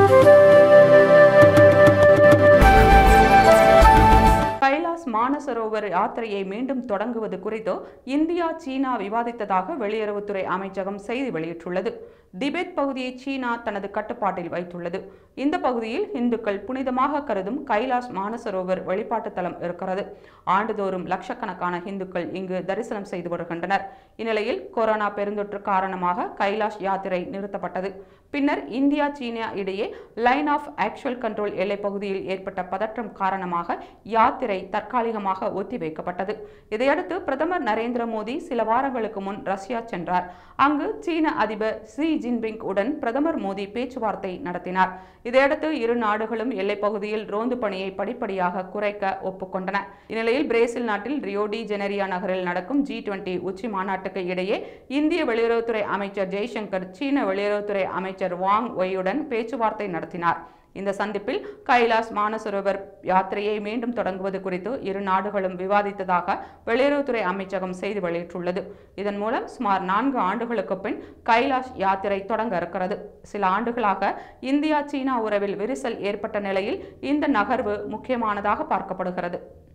கைலாஸ் மானசரோவர் யாத்திரையை மீண்டும் தொடங்குவது குறித்து இந்தியா சீனா விவாதித்ததாக வெளியுறவுத்துறை அமைச்சகம் செய்தி வெளியிட்டுள்ளது திபெத் பகுதியை சீனா தனது கட்டுப்பாட்டில் வைத்துள்ளது இந்த பகுதியில் இந்துக்கள் புனிதமாக கருதும் கைலாஸ் மானசரோவர் வழிபாட்டு தலம் இருக்கிறது ஆண்டுதோறும் லட்சக்கணக்கான இந்துக்கள் இங்கு தரிசனம் செய்து வருகின்றனர் இந்நிலையில் கொரோனா பெருந்தொற்று காரணமாக கைலாஷ் யாத்திரை நிறுத்தப்பட்டது பின்னர் இந்தியா சீனா இடையே லைன் ஆஃப் ஆக்சுவல் கண்ட்ரோல் எல்லைப் பகுதியில் ஏற்பட்ட பதற்றம் காரணமாக யாத்திரை தற்காலிகமாக ஒத்திவைக்கப்பட்டது இதையடுத்து பிரதமர் நரேந்திர மோடி சில வாரங்களுக்கு முன் ரஷ்யா சென்றார் அங்கு சீன அதிபர் ஷி ஜின்பிங் உடன் பிரதமர் மோடி பேச்சுவார்த்தை நடத்தினார் இதையடுத்து இரு நாடுகளும் எல்லைப் பகுதியில் ரோந்து பணியை படிப்படியாக குறைக்க ஒப்புக்கொண்டன இந்நிலையில் பிரேசில் நாட்டில் ரியோ டி ஜெனரியா நகரில் நடக்கும் ஜி டுவெண்டி உச்சி மாநாட்டுக்கு இடையே இந்திய வெளியுறவுத்துறை அமைச்சர் ஜெய்சங்கர் சீன வெளியுறவுத்துறை அமைச்சர் வாங் ஒய்யுடன் பேச்சுவார்த்தை நடத்தினார் இந்த சந்திப்பில் கைலாஸ் மானசரோவர் யாத்திரையை மீண்டும் தொடங்குவது குறித்து இரு நாடுகளும் விவாதித்ததாக வெளியுறவுத்துறை அமைச்சகம் செய்தி வெளியிட்டுள்ளது இதன் மூலம் சுமார் நான்கு ஆண்டுகளுக்கு பின் கைலாஷ் யாத்திரை தொடங்க இருக்கிறது சில ஆண்டுகளாக இந்தியா சீனா உறவில் விரிசல் ஏற்பட்ட நிலையில் இந்த நகர்வு முக்கியமானதாக பார்க்கப்படுகிறது